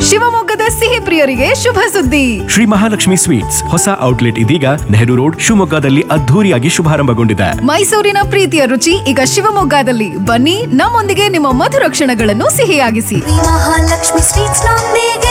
ಶಿವಮೊಗ್ಗದ ಸಿಹಿ ಪ್ರಿಯರಿಗೆ ಶುಭ ಸುದ್ದಿ ಶ್ರೀ ಮಹಾಲಕ್ಷ್ಮಿ ಸ್ವೀಟ್ಸ್ ಹೊಸ ಔಟ್ಲೆಟ್ ಇದೀಗ ನೆಹರು ರೋಡ್ ಶಿವಮೊಗ್ಗದಲ್ಲಿ ಅದ್ಧೂರಿಯಾಗಿ ಶುಭಾರಂಭಗೊಂಡಿದೆ ಮೈಸೂರಿನ ಪ್ರೀತಿಯ ರುಚಿ ಈಗ ಶಿವಮೊಗ್ಗದಲ್ಲಿ ಬನ್ನಿ ನಮ್ಮೊಂದಿಗೆ ನಿಮ್ಮ ಮಧುರ ಕ್ಷಣಗಳನ್ನು ಸಿಹಿಯಾಗಿಸಿ ಮಹಾಲಕ್ಷ್ಮಿ ಸ್ವೀಟ್ಸ್ ನೊಂದಿಗೆ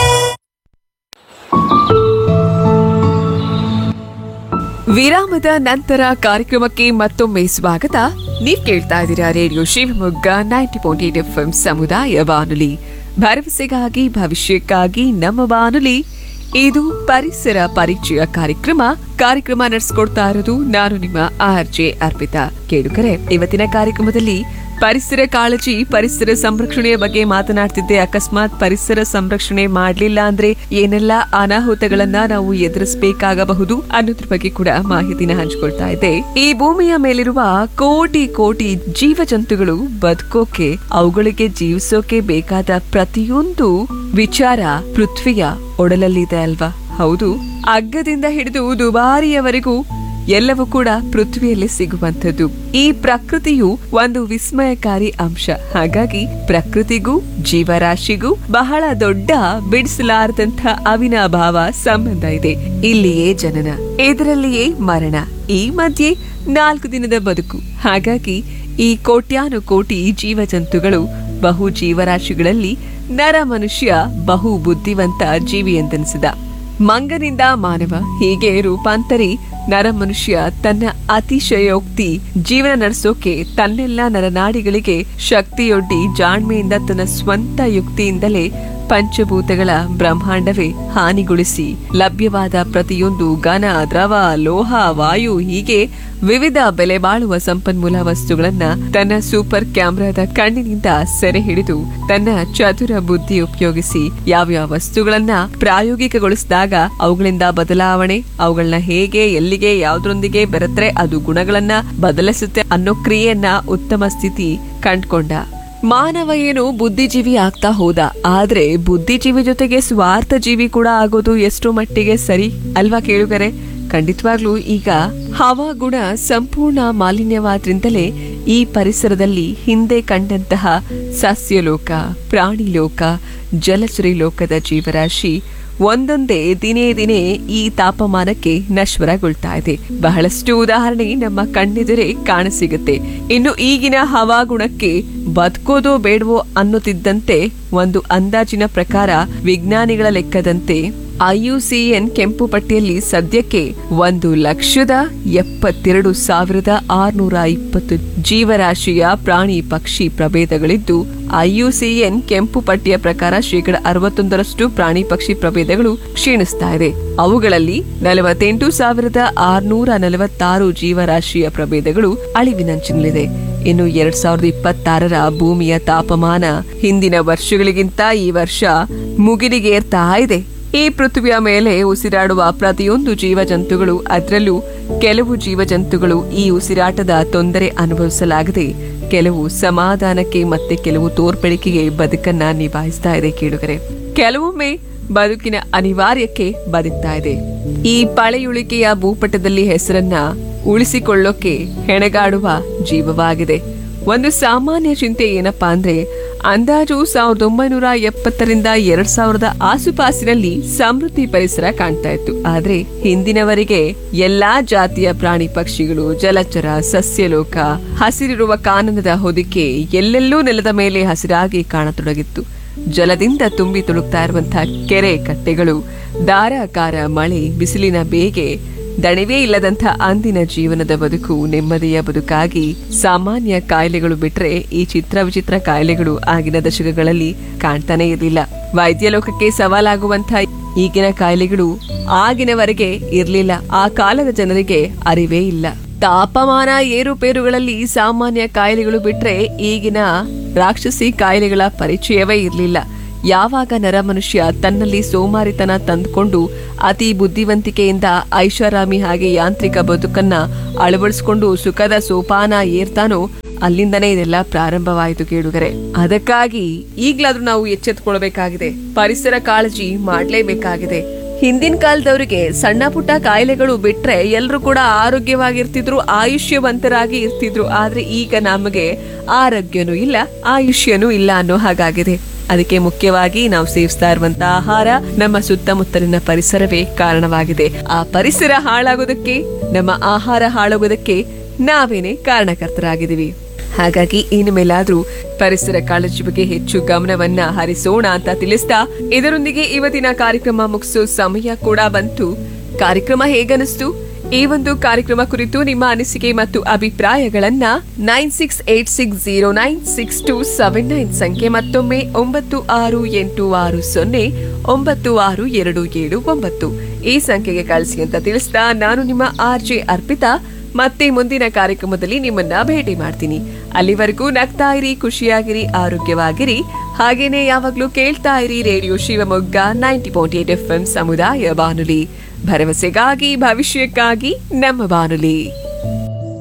ವಿರಾಮದ ನಂತರ ಕಾರ್ಯಕ್ರಮಕ್ಕೆ ಮತ್ತೊಮ್ಮೆ ಸ್ವಾಗತ ನೀವ್ ಕೇಳ್ತಾ ಇದ್ದೀರಾ radio Shivamogga ninety point eight F ಸಮುದಾಯ ಬಾನುಲಿ ಭರವಸೆಗಾಗಿ ಭವಿಷ್ಯಕ್ಕಾಗಿ ನಮ್ಮ ಬಾನುಲಿ ಇದು ಪರಿಸರ ಪರಿಚಯ ಕಾರ್ಯಕ್ರಮ ಕಾರ್ಯಕ್ರಮ ನಡೆಸ್ಕೊಡ್ತಾ ಇರೋದು ನಾನು ನಿಮ್ಮ ಆರ್ ಜೆ ಅರ್ಪಿತಾ ಕೇಳುಕರೆ ಇವತ್ತಿನ ಕಾರ್ಯಕ್ರಮದಲ್ಲಿ ಪರಿಸರ ಕಾಳಜಿ ಪರಿಸರ ಸಂರಕ್ಷಣೆಯ ಬಗ್ಗೆ ಮಾತನಾಡ್ತಿದ್ದೆ ಅಕಸ್ಮಾತ್ ಪರಿಸರ ಸಂರಕ್ಷಣೆ ಮಾಡ್ಲಿಲ್ಲ ಅಂದ್ರೆ ಏನೆಲ್ಲ ಅನಾಹುತಗಳನ್ನ ನಾವು ಎದುರಿಸಬೇಕಾಗಬಹುದು ಅನ್ನೋದ್ರ ಬಗ್ಗೆ ಕೂಡ ಮಾಹಿತಿನ ಹಂಚ್ಕೊಳ್ತಾ ಇದ್ದೆ ಈ ಭೂಮಿಯ ಮೇಲಿರುವ ಕೋಟಿ ಕೋಟಿ ಜೀವ ಜಂತುಗಳು ಬದುಕೋಕೆ ಅವುಗಳಿಗೆ ಜೀವಿಸೋಕೆ ಬೇಕಾದ ಪ್ರತಿಯೊಂದು ವಿಚಾರ ಪೃಥ್ವಿಯ ಒಡಲಲ್ಲಿದೆ ಅಲ್ವಾ ಹೌದು ಅಗ್ಗದಿಂದ ಹಿಡಿದು ದುಬಾರಿಯವರೆಗೂ ಎಲ್ಲವೂ ಕೂಡ ಪೃಥ್ವಿಯಲ್ಲಿ ಸಿಗುವಂಥದ್ದು ಈ ಪ್ರಕೃತಿಯು ಒಂದು ವಿಸ್ಮಯಕಾರಿ ಅಂಶ ಹಾಗಾಗಿ ಪ್ರಕೃತಿಗೂ ಜೀವರಾಶಿಗೂ ಬಹಳ ದೊಡ್ಡ ಬಿಡಿಸಲಾರದಂಥ ಅವಿನಾಭಾವ ಸಂಬಂಧ ಇದೆ ಇಲ್ಲಿಯೇ ಜನನ ಇದರಲ್ಲಿಯೇ ಮರಣ ಈ ಮಧ್ಯೆ ನಾಲ್ಕು ದಿನದ ಬದುಕು ಹಾಗಾಗಿ ಈ ಕೋಟ್ಯಾನು ಕೋಟಿ ಜೀವಜಂತುಗಳು ಬಹು ಜೀವರಾಶಿಗಳಲ್ಲಿ ನರ ಮನುಷ್ಯ ಬಹು ಬುದ್ಧಿವಂತ ಜೀವಿ ಎಂದೆನಿಸಿದ ಮಂಗನಿಂದ ಮಾನವ ಹೀಗೆ ರೂಪಾಂತರಿ ನರಮನುಷ್ಯ ತನ್ನ ಅತಿಶಯೋಕ್ತಿ ಜೀವನ ನಡೆಸೋಕೆ ತನ್ನೆಲ್ಲ ನರನಾಡಿಗಳಿಗೆ ಶಕ್ತಿಯೊಡ್ಡಿ ಜಾಣ್ಮೆಯಿಂದ ತನ್ನ ಸ್ವಂತ ಯುಕ್ತಿಯಿಂದಲೇ ಪಂಚಭೂತಗಳ ಬ್ರಹ್ಮಾಂಡವೇ ಹಾನಿಗೊಳಿಸಿ ಲಭ್ಯವಾದ ಪ್ರತಿಯೊಂದು ಘನ ದ್ರವ ಲೋಹ ವಾಯು ಹೀಗೆ ವಿವಿಧ ಬೆಲೆ ಬಾಳುವ ಸಂಪನ್ಮೂಲ ವಸ್ತುಗಳನ್ನ ತನ್ನ ಸೂಪರ್ ಕ್ಯಾಮ್ರಾದ ಕಣ್ಣಿನಿಂದ ಸೆರೆ ಹಿಡಿದು ತನ್ನ ಚತುರ ಬುದ್ಧಿ ಉಪಯೋಗಿಸಿ ಯಾವ್ಯಾವ ವಸ್ತುಗಳನ್ನ ಪ್ರಾಯೋಗಿಕಗೊಳಿಸಿದಾಗ ಅವುಗಳಿಂದ ಬದಲಾವಣೆ ಅವುಗಳನ್ನ ಹೇಗೆ ಎಲ್ಲಿಗೆ ಯಾವ್ದ್ರೊಂದಿಗೆ ಬೆರೆತ್ರೆ ಅದು ಗುಣಗಳನ್ನ ಬದಲಿಸುತ್ತೆ ಅನ್ನೋ ಕ್ರಿಯೆಯನ್ನ ಉತ್ತಮ ಸ್ಥಿತಿ ಕಂಡ್ಕೊಂಡ ಮಾನವ ಏನು ಬುದ್ಧಿಜೀವಿ ಆಗ್ತಾ ಹೋದ ಆದ್ರೆ ಬುದ್ಧಿಜೀವಿ ಜೊತೆಗೆ ಸ್ವಾರ್ಥ ಜೀವಿ ಕೂಡ ಆಗೋದು ಎಷ್ಟು ಮಟ್ಟಿಗೆ ಸರಿ ಅಲ್ವಾ ಕೇಳುಗರೆ ಖಂಡಿತವಾಗ್ಲೂ ಈಗ ಹವಾಗುಣ ಸಂಪೂರ್ಣ ಮಾಲಿನ್ಯವಾದ್ರಿಂದಲೇ ಈ ಪರಿಸರದಲ್ಲಿ ಹಿಂದೆ ಕಂಡಂತಹ ಸಸ್ಯಲೋಕ ಪ್ರಾಣಿಲೋಕ ಜಲಚರಿ ಲೋಕದ ಜೀವರಾಶಿ ಒಂದೊಂದೇ ದಿನೇ ದಿನೇ ಈ ತಾಪಮಾನಕ್ಕೆ ನಶ್ವರಗೊಳ್ತಾ ಇದೆ ಬಹಳಷ್ಟು ಉದಾಹರಣೆ ನಮ್ಮ ಕಣ್ಣೆದುರೇ ಕಾಣಸಿಗುತ್ತೆ ಇನ್ನು ಈಗಿನ ಹವಾಗುಣಕ್ಕೆ ಬದುಕೋದೋ ಬೇಡವೋ ಅನ್ನುತ್ತಿದ್ದಂತೆ ಒಂದು ಅಂದಾಜಿನ ಪ್ರಕಾರ ವಿಜ್ಞಾನಿಗಳ ಲೆಕ್ಕದಂತೆ ಐಯುಸಿಎನ್ ಕೆಂಪು ಪಟ್ಟಿಯಲ್ಲಿ ಸದ್ಯಕ್ಕೆ ಒಂದು ಲಕ್ಷದ ಎಪ್ಪತ್ತೆರಡು ಸಾವಿರದ ಆರುನೂರ ಇಪ್ಪತ್ತು ಜೀವರಾಶಿಯ ಪ್ರಾಣಿ ಪಕ್ಷಿ ಪ್ರಭೇದಗಳಿದ್ದು ಐಯುಸಿಎನ್ ಕೆಂಪು ಪಟ್ಟಿಯ ಪ್ರಕಾರ ಶೇಕಡ ಅರವತ್ತೊಂದರಷ್ಟು ಪ್ರಾಣಿ ಪಕ್ಷಿ ಪ್ರಭೇದಗಳು ಕ್ಷೀಣಿಸ್ತಾ ಇದೆ ಅವುಗಳಲ್ಲಿ ನಲವತ್ತೆಂಟು ಸಾವಿರದ ಆರುನೂರ ನಲವತ್ತಾರು ಜೀವರಾಶಿಯ ಪ್ರಭೇದಗಳು ಅಳಿವಿನಂಚಿನಲ್ಲಿದೆ ಇನ್ನು ಎರಡ್ ಸಾವಿರದ ಇಪ್ಪತ್ತಾರರ ಭೂಮಿಯ ತಾಪಮಾನ ಹಿಂದಿನ ವರ್ಷಗಳಿಗಿಂತ ಈ ವರ್ಷ ಮುಗಿಲಿಗೇರ್ತಾ ಇದೆ ಈ ಪೃಥ್ವಿಯ ಮೇಲೆ ಉಸಿರಾಡುವ ಪ್ರತಿಯೊಂದು ಜೀವಜಂತುಗಳು ಅದರಲ್ಲೂ ಕೆಲವು ಜೀವಜಂತುಗಳು ಈ ಉಸಿರಾಟದ ತೊಂದರೆ ಅನುಭವಿಸಲಾಗದೆ ಕೆಲವು ಸಮಾಧಾನಕ್ಕೆ ಮತ್ತೆ ಕೆಲವು ತೋರ್ಪಡಿಕೆಗೆ ಬದುಕನ್ನ ನಿಭಾಯಿಸ್ತಾ ಇದೆ ಕೇಳುಗರೆ ಕೆಲವೊಮ್ಮೆ ಬದುಕಿನ ಅನಿವಾರ್ಯಕ್ಕೆ ಬದುಕ್ತಾ ಇದೆ ಈ ಪಳೆಯುಳಿಕೆಯ ಭೂಪಟದಲ್ಲಿ ಹೆಸರನ್ನ ಉಳಿಸಿಕೊಳ್ಳೋಕೆ ಹೆಣಗಾಡುವ ಜೀವವಾಗಿದೆ ಒಂದು ಸಾಮಾನ್ಯ ಚಿಂತೆ ಏನಪ್ಪಾ ಅಂದ್ರೆ ಅಂದಾಜು ಸಾವಿರದ ಒಂಬೈನೂರ ಎಪ್ಪತ್ತರಿಂದ ಎರಡ್ ಸಾವಿರದ ಆಸುಪಾಸಿನಲ್ಲಿ ಸಮೃದ್ಧಿ ಪರಿಸರ ಕಾಣ್ತಾ ಇತ್ತು ಆದ್ರೆ ಹಿಂದಿನವರಿಗೆ ಎಲ್ಲಾ ಜಾತಿಯ ಪ್ರಾಣಿ ಪಕ್ಷಿಗಳು ಜಲಚರ ಸಸ್ಯಲೋಕ ಹಸಿರಿರುವ ಕಾನನದ ಹೊದಿಕೆ ಎಲ್ಲೆಲ್ಲೂ ನೆಲದ ಮೇಲೆ ಹಸಿರಾಗಿ ಕಾಣತೊಡಗಿತ್ತು ಜಲದಿಂದ ತುಂಬಿ ತುಳುಕ್ತಾ ಇರುವಂತಹ ಕೆರೆ ಕಟ್ಟೆಗಳು ಧಾರಾಕಾರ ಮಳೆ ಬಿಸಿಲಿನ ಬೇಗೆ ದಣಿವೇ ಇಲ್ಲದಂಥ ಅಂದಿನ ಜೀವನದ ಬದುಕು ನೆಮ್ಮದಿಯ ಬದುಕಾಗಿ ಸಾಮಾನ್ಯ ಕಾಯಿಲೆಗಳು ಬಿಟ್ರೆ ಈ ಚಿತ್ರ ವಿಚಿತ್ರ ಕಾಯಿಲೆಗಳು ಆಗಿನ ದಶಕಗಳಲ್ಲಿ ಕಾಣ್ತಾನೆ ಇರಲಿಲ್ಲ ವೈದ್ಯ ಲೋಕಕ್ಕೆ ಸವಾಲಾಗುವಂಥ ಈಗಿನ ಕಾಯಿಲೆಗಳು ಆಗಿನವರೆಗೆ ಇರಲಿಲ್ಲ ಆ ಕಾಲದ ಜನರಿಗೆ ಅರಿವೇ ಇಲ್ಲ ತಾಪಮಾನ ಏರುಪೇರುಗಳಲ್ಲಿ ಸಾಮಾನ್ಯ ಕಾಯಿಲೆಗಳು ಬಿಟ್ರೆ ಈಗಿನ ರಾಕ್ಷಸಿ ಕಾಯಿಲೆಗಳ ಪರಿಚಯವೇ ಇರಲಿಲ್ಲ ಯಾವಾಗ ನರಮನುಷ್ಯ ತನ್ನಲ್ಲಿ ಸೋಮಾರಿತನ ತಂದುಕೊಂಡು ಅತಿ ಬುದ್ಧಿವಂತಿಕೆಯಿಂದ ಐಷಾರಾಮಿ ಹಾಗೆ ಯಾಂತ್ರಿಕ ಬದುಕನ್ನ ಅಳವಡಿಸಿಕೊಂಡು ಸುಖದ ಸೋಪಾನ ಏರ್ತಾನೋ ಅಲ್ಲಿಂದನೇ ಇದೆಲ್ಲ ಪ್ರಾರಂಭವಾಯಿತು ಕೇಳುಗರೆ ಅದಕ್ಕಾಗಿ ಈಗ್ಲಾದ್ರೂ ನಾವು ಎಚ್ಚೆತ್ತುಕೊಳ್ಬೇಕಾಗಿದೆ ಪರಿಸರ ಕಾಳಜಿ ಮಾಡ್ಲೇಬೇಕಾಗಿದೆ ಹಿಂದಿನ ಕಾಲದವರಿಗೆ ಸಣ್ಣ ಪುಟ್ಟ ಕಾಯಿಲೆಗಳು ಬಿಟ್ರೆ ಎಲ್ಲರೂ ಕೂಡ ಆರೋಗ್ಯವಾಗಿರ್ತಿದ್ರು ಆಯುಷ್ಯವಂತರಾಗಿ ಇರ್ತಿದ್ರು ಆದ್ರೆ ಈಗ ನಮಗೆ ಆರೋಗ್ಯನೂ ಇಲ್ಲ ಆಯುಷ್ಯನೂ ಇಲ್ಲ ಅನ್ನೋ ಹಾಗಾಗಿದೆ ಅದಕ್ಕೆ ಮುಖ್ಯವಾಗಿ ನಾವು ಸೇವಿಸ್ತಾ ಇರುವಂತ ಆಹಾರ ನಮ್ಮ ಸುತ್ತಮುತ್ತಲಿನ ಪರಿಸರವೇ ಕಾರಣವಾಗಿದೆ ಆ ಪರಿಸರ ಹಾಳಾಗೋದಕ್ಕೆ ನಮ್ಮ ಆಹಾರ ಹಾಳಾಗೋದಕ್ಕೆ ನಾವೇನೆ ಕಾರಣಕರ್ತರಾಗಿದ್ದೀವಿ ಹಾಗಾಗಿ ಇನ್ನು ಮೇಲಾದ್ರೂ ಪರಿಸರ ಕಾಳಜಿ ಬಗ್ಗೆ ಹೆಚ್ಚು ಗಮನವನ್ನ ಹರಿಸೋಣ ಅಂತ ತಿಳಿಸ್ತಾ ಇದರೊಂದಿಗೆ ಇವತ್ತಿನ ಕಾರ್ಯಕ್ರಮ ಮುಗಿಸೋ ಸಮಯ ಕೂಡ ಬಂತು ಕಾರ್ಯಕ್ರಮ ಹೇಗನಿಸ್ತು ಈ ಒಂದು ಕಾರ್ಯಕ್ರಮ ಕುರಿತು ನಿಮ್ಮ ಅನಿಸಿಕೆ ಮತ್ತು ಅಭಿಪ್ರಾಯಗಳನ್ನ nine six eight six zero nine six two seven nine ಸಂಖ್ಯೆ ಮತ್ತೊಮ್ಮೆ ಒಂಬತ್ತು ಆರು ಎಂಟು ಆರು ಸೊನ್ನೆ ಒಂಬತ್ತು ಆರು ಎರಡು ಏಳು ಒಂಬತ್ತು ಈ ಸಂಖ್ಯೆಗೆ ಕಳಿಸಿ ಅಂತ ತಿಳಿಸ್ತಾ ನಾನು ನಿಮ್ಮ ಆರ್ ಜೆ ಅರ್ಪಿತಾ ಮತ್ತೆ ಮುಂದಿನ ಕಾರ್ಯಕ್ರಮದಲ್ಲಿ ನಿಮ್ಮನ್ನ ಭೇಟಿ ಮಾಡ್ತೀನಿ ಅಲ್ಲಿವರೆಗೂ ನಗ್ತಾ ಇರಿ ಖುಷಿಯಾಗಿರಿ ಆರೋಗ್ಯವಾಗಿರಿ ಹಾಗೇನೆ ಯಾವಾಗ್ಲೂ ಕೇಳ್ತಾ ಇರಿ radio Shivamogga ninety point eight F M ಸಮುದಾಯ ಬಾನುಲಿ ಭರವಸೆಗಾಗಿ ಭವಿಷ್ಯಕ್ಕಾಗಿ ನಮ್ಮ ಬಾನುಲಿ